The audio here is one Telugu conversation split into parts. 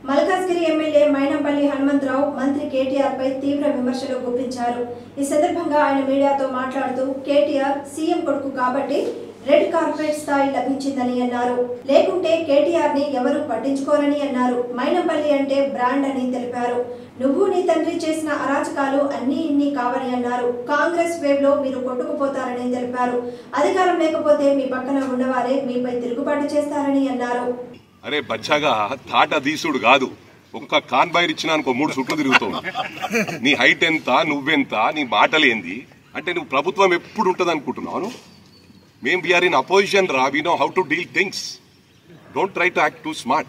మల్కాజ్గిరి ఎమ్మెల్యే మైనంపల్లి హనుమంతరావు మంత్రి కేటీఆర్ పై తీవ్ర విమర్శలు గుప్పించారు ఈ సందర్భంగా ఆయన మీడియాతో మాట్లాడుతూ కేటీఆర్ సీఎం కొడుకు కాబట్టి రెడ్ కార్పెట్ స్థాయి లభించిందని అన్నారు లేకుంటే కేటీఆర్ ని ఎవరు పట్టించుకోరని అన్నారు మైనంపల్లి అంటే బ్రాండ్ అని తెలిపారు నువ్వు నీ తండ్రి చేసిన అరాచకాలు అన్నీ ఇన్ని కావని అన్నారు కాంగ్రెస్ వేవ్ లో మీరు కొట్టుకుపోతారని తెలిపారు అధికారం లేకపోతే మీ పక్కన ఉన్నవారే మీపై తిరుగుబాటు చేస్తారని అన్నారు అరే బచ్చాగా తాట దీసుడు కాదు ఒక్క కాన్బాయర్ ఇచ్చినా అనుకో మూడు చుట్లు తిరుగుతావు నీ హైట్ ఎంత నువ్వెంత నీ మాటలు ఏంది అంటే నువ్వు ప్రభుత్వం ఎప్పుడు ఉంటుంది అనుకుంటున్నావు మేం వీఆర్ ఇన్ అపోజిషన్ రా we know how to deal things don't try to act too smart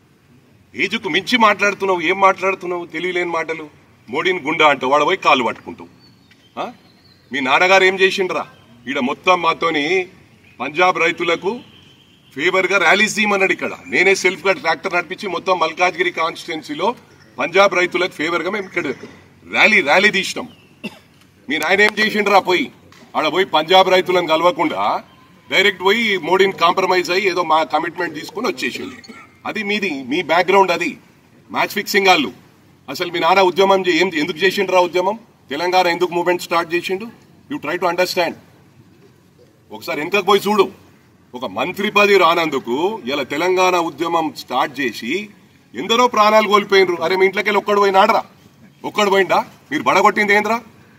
ఏజ్కు మించి మాట్లాడుతున్నావు ఏం మాట్లాడుతున్నావు తెలియలేని మాటలు మోడీని గుండా అంటావు వాడు పోయి కాళ్ళు పట్టుకుంటావు ఆ? మీ నాన్నగారు ఏం చేసిండ్రా ఈడ మొత్తం మాతోని పంజాబ్ రైతులకు ఫేవర్ గా ర్యాలీస్ తీయమన్నాడు ఇక్కడ నేనే సెల్ఫ్ గా ట్రాక్టర్ నడిపించి మొత్తం మల్కాజ్గిరి కాన్స్టిట్యున్సీలో పంజాబ్ రైతులకు ఫేవర్ గా మేము ఇక్కడ ర్యాలీ ర్యాలీ తీసినాం మీ నాయన ఏం చేసిండ్రా పోయి ఆడ పోయి పంజాబ్ రైతులను కలవకుండా డైరెక్ట్ పోయి మోడీని కాంప్రమైజ్ అయ్యి ఏదో మా కమిట్మెంట్ తీసుకుని వచ్చేసింది అది మీది మీ బ్యాక్గ్రౌండ్ అది మ్యాచ్ ఫిక్సింగ్ వాళ్ళు అసలు మీ నాన్న ఉద్యమం చే- ఏం ఎందుకు చేసిండ్రా ఉద్యమం తెలంగాణ ఎందుకు మూవ్మెంట్ స్టార్ట్ చేసిండు యూ ట్రై టు అండర్స్టాండ్ ఒకసారి వెనకకు పోయి చూడు ఒక మంత్రి పది రానందుకు ఇలా తెలంగాణ ఉద్యమం స్టార్ట్ చేసి ఎందరో ప్రాణాలు కోల్పోయినరు అరే మీ ఇంట్లోకి వెళ్ళి ఒక్కడు పోయినాడరా ఒక్కడు పోయిందా మీరు బడగొట్టింది ఏంద్రా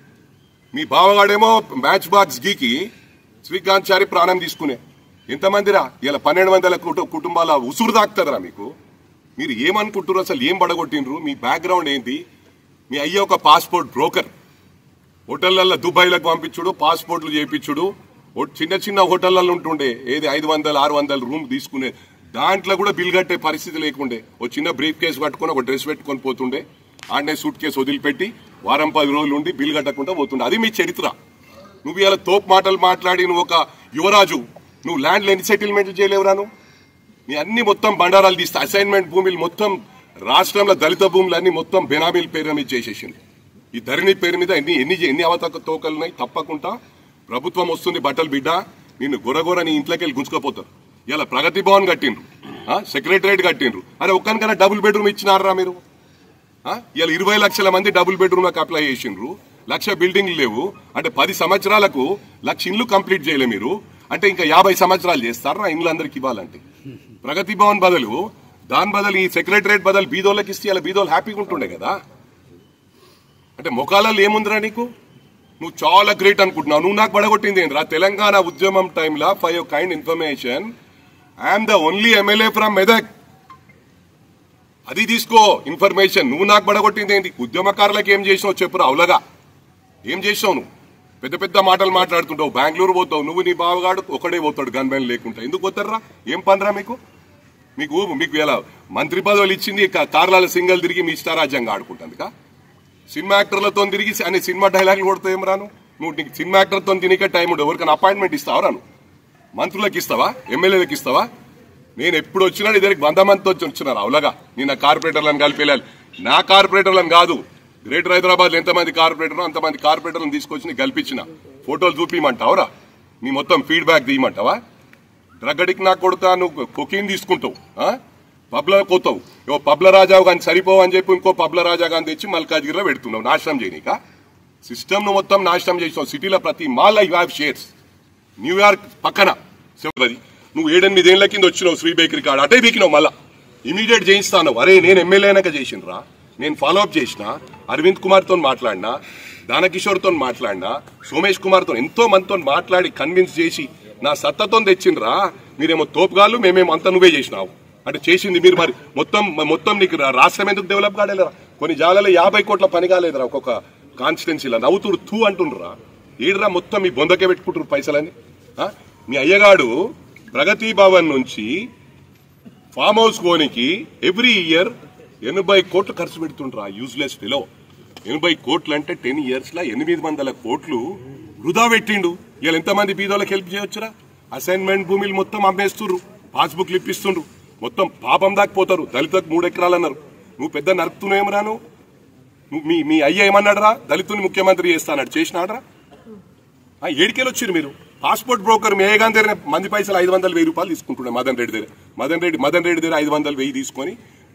మీ బావగాడేమో మ్యాచ్ బాక్స్ గీకి శ్రీకాంత్ చారి ప్రాణం తీసుకునే ఎంతమందిరా ఇలా పన్నెండు వందల కుటు- కుటుంబాల ఉసురు దాక్తుందిరా మీకు మీరు ఏమనుకుంటున్నారు అసలు ఏం బడగొట్టినరు మీ బ్యాక్గ్రౌండ్ ఏంటి మీ అయ్య ఒక పాస్పోర్ట్ బ్రోకర్ హోటళ్లలో దుబాయ్లకు పంపించుడు పాస్పోర్ట్లు చేయించుడు ఓ చిన్న చిన్న హోటళ్లలో ఉంటుండే ఏది ఐదు వందలు ఆరు వందలు రూమ్ తీసుకునే దాంట్లో కూడా బిల్ కట్టే పరిస్థితి లేకుండే ఓ చిన్న బ్రీఫ్ కేసు పట్టుకొని ఒక డ్రెస్ పెట్టుకొని పోతుండే ఆడనే సూట్ కేసు వదిలిపెట్టి వారం పది రోజులు ఉండి బిల్ కట్టకుండా పోతుండే అది మీ చరిత్ర నువ్వు ఇలా తోపు మాటలు మాట్లాడి నువ్వు ఒక యువరాజు నువ్వు ల్యాండ్లు ఎన్ని సెటిల్మెంట్లు చేయలేవురా నువ్వు నీ అన్ని మొత్తం బండారాలు తీస్తే అసైన్మెంట్ భూములు మొత్తం రాష్ట్రంలో దళిత భూములు అన్ని మొత్తం బెనామీల పేరు మీద చేసేసింది ఈ ధరణి పేరు మీద ఎన్ని ఎన్ని ఎన్ని అవతక తోకలు ఉన్నాయి తప్పకుండా ప్రభుత్వం వస్తుంది బట్టలు బిడ్డ నిన్ను గొరగొర నీ ఇంట్లోకి వెళ్ళి గుంజుకపోతారు ఇలా ప్రగతి భవన్ కట్టిండ్రు సెక్రటరేట్ కట్టిండ్రు అరే ఒక్కనికన్నా డబుల్ బెడ్రూమ్ ఇచ్చినారా మీరు ఇలా ఇరవై లక్షల మంది డబుల్ బెడ్రూమ్లకు అప్లై చేసిండ్రు లక్ష బిల్డింగ్లు లేవు అంటే పది సంవత్సరాలకు లక్ష ఇండ్లు కంప్లీట్ చేయలే మీరు అంటే ఇంకా యాభై సంవత్సరాలు చేస్తారా ఇండ్లు అందరికి ఇవ్వాలంటే ప్రగతి భవన్ బదులు దాని బదులు ఈ సెక్రటరేట్ బదులు బీదోళ్ళకి ఇస్తే ఇలా బీదోళ్ళు హ్యాపీగా ఉంటుండే కదా అంటే ముఖాలలో ఏముందిరా నీకు నువ్వు చాలా గ్రేట్ అనుకుంటున్నావు నువ్వు నాకు పడగొట్టింది ఏంద్రా తెలంగాణ ఉద్యమం టైంలో for your kind information I'm the only MLA from Medak అది తీసుకో ఇన్ఫర్మేషన్ నువ్వు నాకు పడగొట్టింది ఏంటి ఉద్యమకారులకు ఏం చేసినావు చెప్పురా అవులగా ఏం చేసావు నువ్వు పెద్ద పెద్ద మాటలు మాట్లాడుతుంటావు బెంగళూరు పోతావు నువ్వు నీ బావగాడు ఒకడే పోతాడు గన్ మ్యాన్ లేకుండా ఎందుకు పోతారా ఏం పనిరా మీకు మీకు మీకు ఎలా మంత్రి పదవులు ఇచ్చింది కా- కార్లాల సింగల్ తిరిగి మీ ఇష్టారాజ్యంగా ఆడుకుంటుంది కా సినిమా యాక్టర్లతో తిరిగి అనే సినిమా డైలాగులు కొడతావు ఏం రాను నువ్వు నీకు సినిమా యాక్టర్తో తినికే టైం ఉండవు ఎవరికైనా అపాయింట్మెంట్ ఇస్తావా రాను మంత్రులకు ఇస్తావా ఎమ్మెల్యేలకు ఇస్తావా నేను ఎప్పుడు వచ్చినా నీ దగ్గరికి వంద మందితో వచ్చి వచ్చినారు అవులగా నేను కార్పొరేటర్లను కలిపి వెళ్ళాలి నా కార్పొరేటర్లను కాదు గ్రేటర్ హైదరాబాద్ ఎంతమంది కార్పొరేటర్ అంతమంది కార్పొరేటర్లను తీసుకొచ్చి నీకు కల్పించిన ఫోటోలు చూపించమంటావురా నీ మొత్తం ఫీడ్బ్యాక్ తీయమంటావా డ్రగ్ అడిక్ట్ నా కొడుతా నువ్వు కొకీన్ తీసుకుంటావు ఆ? పబ్ల పోతావు ఓ పబ్ల రాజావు కానీ సరిపోవు అని చెప్పి ఇంకో పబ్ల రాజా కానీ తెచ్చి మల్కాజ్గిరిలో పెడుతున్నావు నాశనం చేయనీక సిస్టమ్ ను మొత్తం నాశనం చేసినావు సిటీలో ప్రతి mall I have shares New York పక్కన శివపతి నువ్వు ఏడెనిమిదేళ్ల కింద వచ్చినావు శ్రీ బేకరీ కాడ అటే బీకినావు మళ్ళా ఇమీడియట్ చేయిస్తాను అరే నేను ఎమ్మెల్యేనాక చేసిండ్రా నేను ఫాలో అప్ చేసిన అరవింద్ కుమార్ తో మాట్లాడినా దానకిషోర్ తో మాట్లాడినా సోమేష్ కుమార్ తో ఎంతో మందితో మాట్లాడి కన్విన్స్ చేసి నా సత్తతో తెచ్చిండ్రా మీరేమో తోపుగాళ్ళు మేమేమో అంత నువ్వే చేసినావు అంటే చేసింది మీరు మరి మొత్తం మొత్తం నీకు రా- రాష్ట్రం ఎందుకు డెవలప్ కాలేదురా కొన్ని జాగాలలో యాభై కోట్ల పని కాలేదురా ఒక్కొక్క కాన్స్టిట్యున్సీలో నవ్వుతుడు తూ అంటుండ్రా ఈడరా మొత్తం మీ బొందకే పెట్టుకుంటారు పైసలని ఆ? మీ అయ్యగాడు ప్రగతి భవన్ నుంచి ఫామ్ హౌస్ కోనికి ఎవ్రీ ఇయర్ ఎనభై కోట్లు ఖర్చు పెడుతుండ్రా యూజ్లెస్ ఫిలో ఎనభై కోట్లు అంటే టెన్ ఇయర్స్ లా ఎనిమిది వందల కోట్లు వృధా పెట్టిండు ఇలా ఎంతమంది బీదోళ్ళకి హెల్ప్ చేయొచ్చురా అసైన్మెంట్ భూమిలు మొత్తం అమ్మేస్తుర్రు పాస్బుక్లు ఇప్పిస్తుండ్రు మొత్తం పాపం దాకపోతారు దళితులకు మూడు ఎకరాలు అన్నారు నువ్వు పెద్ద నరుకుతున్నాయేమరా నువ్వు నువ్వు మీ మీ అయ్య ఏమన్నాడరా దళితుని ముఖ్యమంత్రి చేస్తానడు చేసినాడరా ఆ, ఏడికెళ్ళి వచ్చిరు మీరు పాస్పోర్ట్ బ్రోకర్ మేఘాన్ దగ్గర మంది పైసలు ఐదు వందలు వెయ్యి రూపాయలు తీసుకుంటుండే మదన్ రెడ్డి దగ్గర మదన్ రెడ్డి మదన్ రెడ్డి దగ్గర ఐదు వందలు వెయ్యి తీసుకొని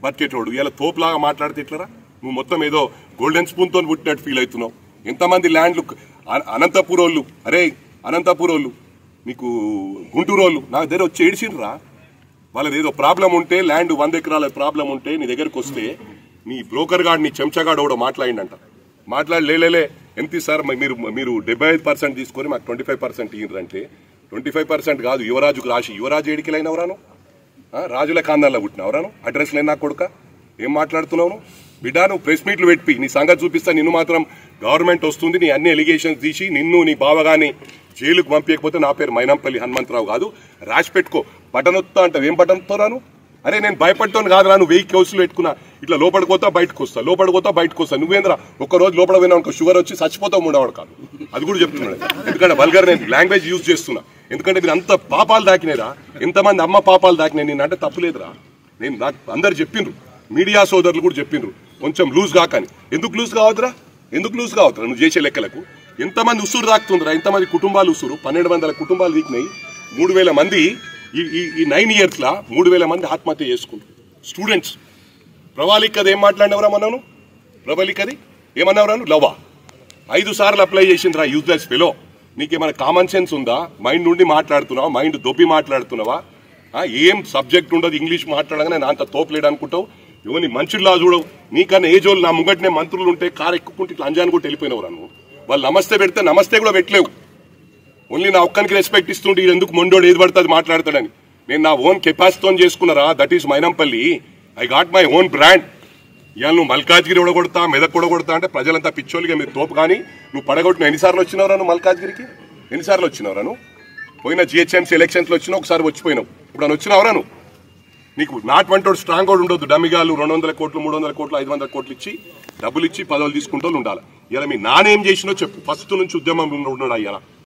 బతికేటోడు ఇలా తోపులాగా మాట్లాడితే ఎట్లరా నువ్వు మొత్తం ఏదో గోల్డెన్ స్పూన్ తో పుట్టినట్టు ఫీల్ అవుతున్నావు ఎంతమంది ల్యాండ్లు అ- అనంతపూర్ వాళ్ళు అరే అనంతపూర్ వాళ్ళు నీకు గుంటూరు వాళ్ళు నాకు దగ్గర వచ్చి ఏడిచిండ్రా వాళ్ళది ఏదో ప్రాబ్లం ఉంటే ల్యాండ్ వంద ఎకరాల ప్రాబ్లం ఉంటే నీ దగ్గరకు వస్తే నీ బ్రోకర్ గాడు నీ చెంచగాడు కూడా మాట్లాడిండంట మాట్లాడి లేలేలే ఎంత సార్ మీరు మీరు డెబ్బై ఐదు పర్సెంట్ తీసుకొని మాకు ట్వంటీ ఫైవ్ పర్సెంట్ ఇయ్యండి ట్వంటీ ఫైవ్ పర్సెంట్ కాదు యువరాజుకు రాసి యువరాజు ఏడికిలైనవరాను ఆ, రాజుల కాందాల్లో పుట్టినవరాను అడ్రస్ లేనా కొడుక ఏం మాట్లాడుతున్నావు నువ్వు? బిడ్డ నువ్వు ప్రెస్ మీట్లు పెట్టి నీ సంగతి చూపిస్తా నిన్ను మాత్రం గవర్నమెంట్ వస్తుంది నీ అన్ని ఎలిగేషన్స్ తీసి నిన్ను నీ బావగాని జైలుకు పంపించకపోతే నా పేరు మైనంపల్లి హనుమంతరావు కాదు రాసి పెట్టుకో బటన్ వస్తా అంటావు ఏం బటన్ రాను అరే నేను భయపడతాను కాదు నువ్వు వెయ్యి కౌసులు పెట్టుకున్నా ఇట్లా లోపలికి పోతా బయటకు వస్తా లోపలికి పోతా బయటకు వస్తా నువ్వేంద్రా ఒక రోజు లోపల పోయినా అనుకో షుగర్ వచ్చి చచ్చిపోతావు మూడవాడు కాదు అది కూడా చెప్తున్నాడు ఎందుకంటే వల్గర్ నేను లాంగ్వేజ్ యూజ్ చేస్తున్నా ఎందుకంటే మీరు అంత పాపాలు దాకినారా ఎంతమంది అమ్మ పాపాలు దాకినాయి నేను అంటే తప్పులేదురా నేను నాకు అందరు చెప్పిండ్రు మీడియా సోదరులు కూడా చెప్పిండ్రు కొంచెం లూజ్ కాకని ఎందుకు లూజ్ కావద్దురా ఎందుకు లూజ్ కావద్దురా నువ్వు చేసే లెక్కలకు ఎంతమంది ఉసురు దాకుతుందిరా ఎంతమంది కుటుంబాలు ఉసురు పన్నెండు వందల కుటుంబాలు వీకినాయి మూడు వేల మంది ఈ ఈ- ఈ నైన్ ఇయర్స్ లా మూడు వేల మంది ఆత్మహత్య చేసుకుంటారు స్టూడెంట్స్ ప్రవాళికది ఏం మాట్లాడినవరా మనను ప్రబలికది ఏమన్నావురా లవ్వా ఐదు సార్లు అప్లై చేసిండ్రా యూజ్లెస్ ఫెలో నీకేమైనా కామన్ సెన్స్ ఉందా మైండ్ నుండి మాట్లాడుతున్నావా మైండ్ దొబ్బి మాట్లాడుతున్నావా ఆ, ఏం సబ్జెక్ట్ ఉండదు ఇంగ్లీష్ మాట్లాడగానే నా అంత తోపలేడు అనుకుంటావు ఇవన్నీ మనుషుల్లా చూడవు నీకన్నా ఏ జోలు నా ముంగట్నే మంత్రులు ఉంటే కారు ఎక్కుకుంటే ఇట్లా అంజాన్ని కూడా వెళ్ళిపోయినవరా నువ్వు వాళ్ళు నమస్తే పెడితే నమస్తే కూడా పెట్టలేవు ఓన్లీ నా ఒక్కనికి రెస్పెక్ట్ ఇస్తుంటే ఈడు ఎందుకు మొండోడు ఏది పడితే అది మాట్లాడతాడని నేను నా ఓన్ కెపాసిటీతో చేసుకున్నారా that is Mynampally I got my own brand ఇవాళ నువ్వు మల్కాజ్గిరి కొడగొడతా మెదక్ కొడగొడతా అంటే ప్రజలంతా పిచ్చోళ్ళుగా మీరు తోపు కానీ నువ్వు పడగొట్టిన ఎన్నిసార్లు వచ్చినవరా నువ్వు మల్కాజ్గిరికి ఎన్నిసార్లు వచ్చినవరా నువ్వు పోయిన జిహెచ్ఎంసీ ఎలక్షన్స్లో వచ్చినా ఒకసారి వచ్చిపోయినావు ఇప్పుడు అని వచ్చినవరా నువ్వు నీకు నాట్ వంటోడు స్ట్రాంగ్ కూడా ఉండొద్దు డమ్మిగాలు రెండు వందల కోట్లు మూడు వందల కోట్లు ఐదు వందల కోట్లు ఇచ్చి డబ్బులు ఇచ్చి పదవులు తీసుకుంటూ ఉండాలి ఇలా మీ నానేం చేసినో చెప్పు ఫస్ట్ నుంచి ఉద్యమం ఉన్నాడు అయ్యారా